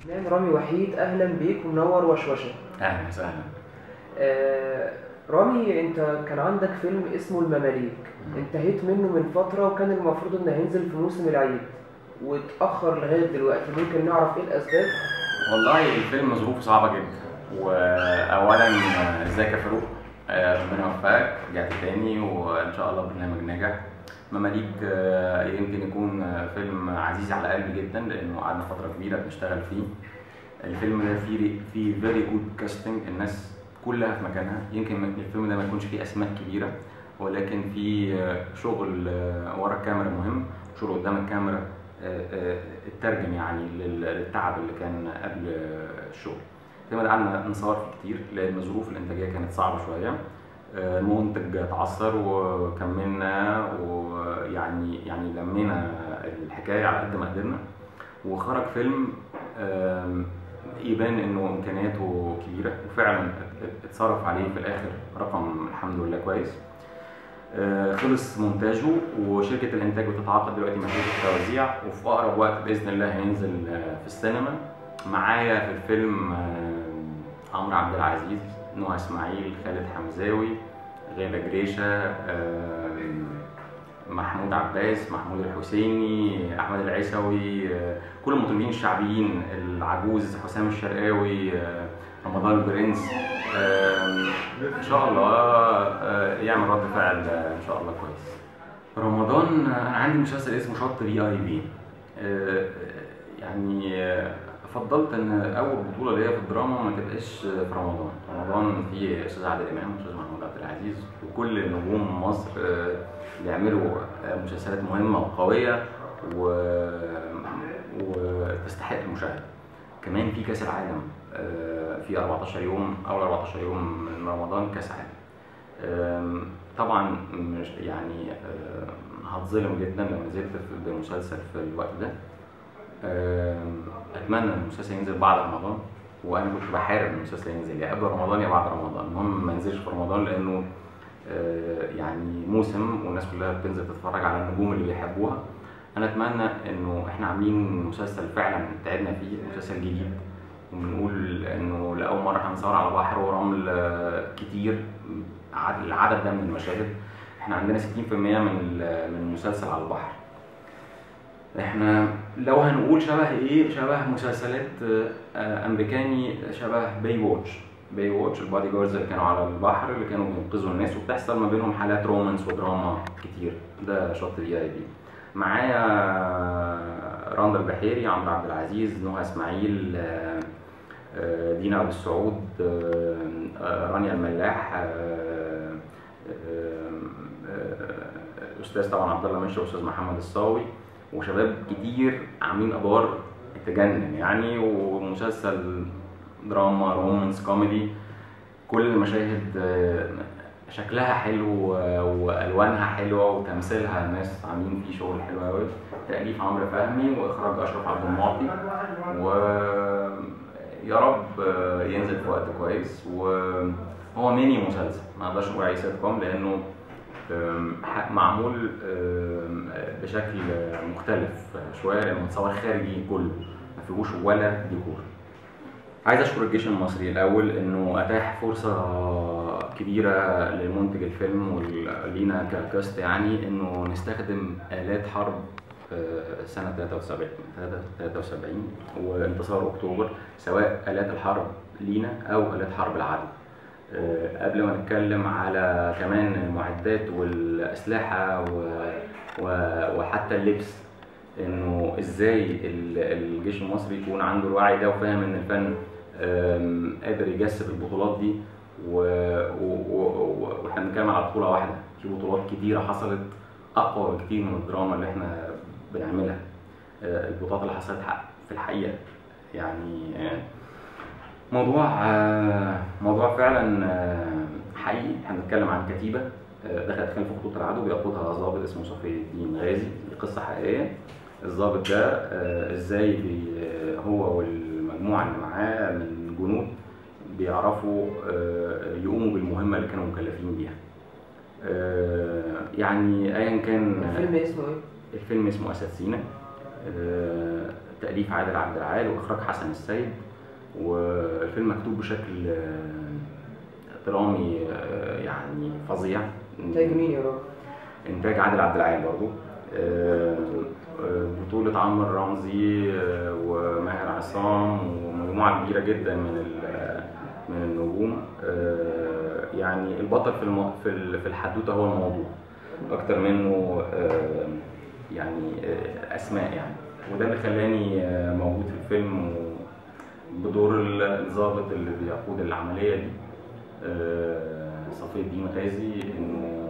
نعم رامي وحيد اهلا بيك ومنور وشوشه اهلا وسهلا آه رامي انت كان عندك فيلم اسمه المماليك انتهيت منه من فتره وكان المفروض انه هينزل في موسم العيد واتاخر لغايه دلوقتي ممكن نعرف ايه الاسباب والله الفيلم ظروفه صعبه جدا واولا ازيك يا فاروق آه، ربنا يوفقك رجعت تاني وان شاء الله برنامج نجح مماليك آه، يمكن يكون آه، فيلم عزيز على قلبي جدا لانه قعدنا فتره كبيره بنشتغل فيه الفيلم ده فيه فيه فيري جود كاستنج الناس كلها في مكانها يمكن الفيلم ده ما يكونش فيه اسماء كبيره ولكن فيه آه، شغل آه، ورا الكاميرا مهم شغل قدام الكاميرا آه، آه، اترجم يعني لل- للتعب اللي كان قبل آه، الشغل الفيلم ده قعدنا نصور فيه كتير لان ظروف الانتاجيه كانت صعبه شويه آه، المنتج اتعثر وكملنا ويعني يعني لمينا الحكايه على قد ما قدرنا وخرج فيلم آم، يبان انه امكانياته كبيره وفعلا ات- اتصرف عليه في الاخر رقم الحمد لله كويس آه، خلص مونتاجه وشركه الانتاج بتتعاقد دلوقتي مع شركه التوزيع وفي اقرب وقت باذن الله هينزل آه، في السينما معايا في الفيلم آه، عمرو عبد العزيز نهى اسماعيل خالد حمزاوي غيلة جريشة آه، محمود عباس محمود الحسيني احمد العيسوي آه، كل المطربين الشعبيين العجوز حسام الشرقاوي آه، رمضان البرنس آه، ان شاء الله آه، يعمل رد فعل آه، ان شاء الله كويس رمضان آه، انا عندي مسلسل اسمه شط بي اي بي آه، يعني آه، فضلت ان اول بطوله ليا في الدراما ما تبقاش في رمضان رمضان فيه استاذ عادل امام واستاذ محمود عبد العزيز وكل نجوم مصر آه، بيعملوا آه، مسلسلات مهمه وقويه و... وتستحق المشاهده كمان في كاس العالم آه، في 14 يوم اول 14 يوم من رمضان كاس عالم آم، طبعا مش يعني آه، هتظلم جدا لو نزلت في- بمسلسل في الوقت ده آم، اتمنى ان المسلسل ينزل بعد رمضان وانا كنت بحارب ان المسلسل ينزل يا قبل رمضان يا بعد رمضان المهم ما ينزلش في رمضان لانه آه، يعني موسم والناس كلها بتنزل تتفرج على النجوم اللي بيحبوها انا اتمنى انه احنا عاملين مسلسل فعلا تعبنا فيه مسلسل جديد وبنقول انه لاول مره هنصور على بحر ورمل آه، كتير عد- العدد ده من المشاهد احنا عندنا 60% من ال- من المسلسل على البحر احنا لو هنقول شبه ايه شبه مسلسلات آه، امريكاني شبه باي واتش باي واتش البادي جاردز اللي كانوا على البحر اللي كانوا بينقذوا الناس وبتحصل ما بينهم حالات رومانس ودراما كتير ده شط في اي بي معايا رندا البحيري عمرو عبد العزيز نهى اسماعيل آه، آه، دينا ابو السعود آه، آه، رانيا الملاح آه، آه، آه، استاذ طبعا عبد الله مشري واستاذ محمد الصاوي وشباب كتير عاملين ادوار تجنن يعني ومسلسل دراما رومانس كوميدي كل المشاهد آه، شكلها حلو آه، والوانها حلوه وتمثيلها ناس عاملين فيه شغل حلو قوي تاليف عمرو فهمي واخراج اشرف عبد المعطي و يا رب آه، ينزل في وقت كويس وهو ميني مسلسل ما اقدرش نقول عليه سيت كوم لانه آم، ح- معمول آم، بشكل مختلف شويه لانه متصور خارجي كله ما فيهوش ولا ديكور عايز اشكر الجيش المصري الاول انه اتاح فرصه كبيره لمنتج الفيلم ولينا ككاست يعني انه نستخدم الات حرب آه، سنه 73 73 وانتصار اكتوبر سواء الات الحرب لينا او الات حرب العدو آه، قبل ما نتكلم على كمان المعدات والاسلحه و- و- وحتى اللبس انه ازاي ال- الجيش المصري يكون عنده الوعي ده وفاهم ان الفن آم، قادر يجسد البطولات دي و- و- و- واحنا بنتكلم على بطوله واحده في بطولات كتيره حصلت اقوى بكتير من الدراما اللي احنا بنعملها آه، البطولات اللي حصلت حق- في الحقيقه يعني آه، موضوع آه، موضوع فعلا آه، حقيقي احنا بنتكلم عن كتيبه آه، دخلت خلف خطوط العدو بيقودها ضابط اسمه صفي الدين غازي دي قصه حقيقيه الضابط ده آه، ازاي بي آه، هو والمجموعه اللي معاه من جنود بيعرفوا آه، يقوموا بالمهمه اللي كانوا مكلفين بيها آه، يعني ايا كان الفيلم اسمه ايه؟ الفيلم اسمه اسد سينا آه، تأليف عادل عبد العال وإخراج حسن السيد والفيلم مكتوب بشكل آه، درامي آه، يعني فظيع إنتاج مين يا رامي؟ إنتاج عادل عبد العال برضو آه، آه، بطولة عمرو رمزي آه، وماهر عصام ومجموعة كبيرة جدا من ال- من النجوم آه، يعني البطل في الم- في ال- في الحدوتة هو الموضوع أكتر منه آه، يعني آه، أسماء يعني وده اللي خلاني آه، موجود في الفيلم و- بدور ال- الضابط اللي بيقود العملية دي آه، صفي الدين غازي إنه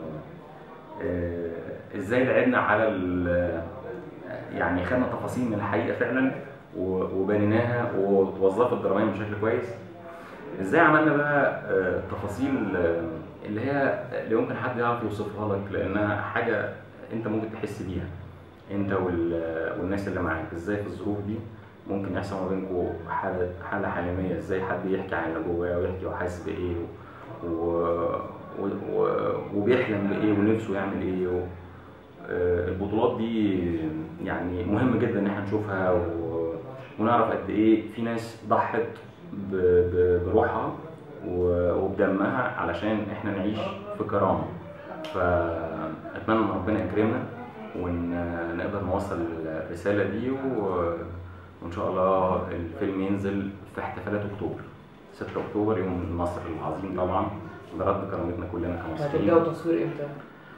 آه، ازاي لعبنا على ال- يعني خدنا تفاصيل من الحقيقه فعلا و- وبنيناها وتوظفت دراميا بشكل كويس ازاي عملنا بقى آه، تفاصيل آه، اللي هي اللي ممكن حد يعرف يوصفها لك لانها حاجه انت ممكن تحس بيها انت وال- والناس اللي معاك ازاي في الظروف دي ممكن يحصل ما بينكم حاله حاله حميميه ازاي حد يحكي عن اللي جواه ويحكي هو حاسس بايه و... و... و... وبيحلم بايه ونفسه يعمل ايه و... آه، البطولات دي يعني مهم جدا ان احنا نشوفها و... ونعرف قد ايه في ناس ضحت ب... ب... بروحها و... وبدمها علشان احنا نعيش في كرامه فاتمنى ان ربنا يكرمنا ونقدر نوصل الرساله دي و... وان شاء الله الفيلم ينزل في احتفالات اكتوبر 6 اكتوبر يوم النصر العظيم طبعا ده رد كرامتنا كلنا كمصريين هتبدأوا تصوير إمتى؟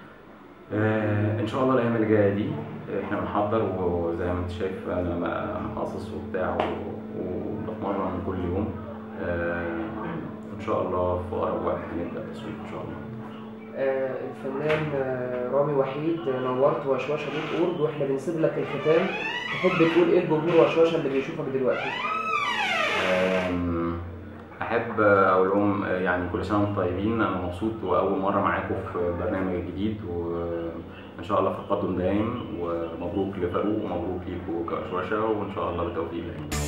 آه ان شاء الله الايام اللي جايه دي احنا بنحضر وزي ما انت شايف انا بقى حاصص وبتاع و- وبتمرن كل يوم آه ان شاء الله في اقرب وقت هنبدا التصوير ان شاء الله آه، الفنان آه، رامي وحيد آه، نورت وشوشة دوت اورج واحنا بنسيب لك الختام تحب تقول ايه الجمهور وشوشة اللي بيشوفك دلوقتي؟ آم، احب اقول لهم يعني كل سنه وانتم طيبين انا مبسوط واول مره معاكم في برنامج جديد وان شاء الله في تقدم دايم ومبروك لفاروق ومبروك ليكوا كشوشه وان شاء الله بالتوفيق دايما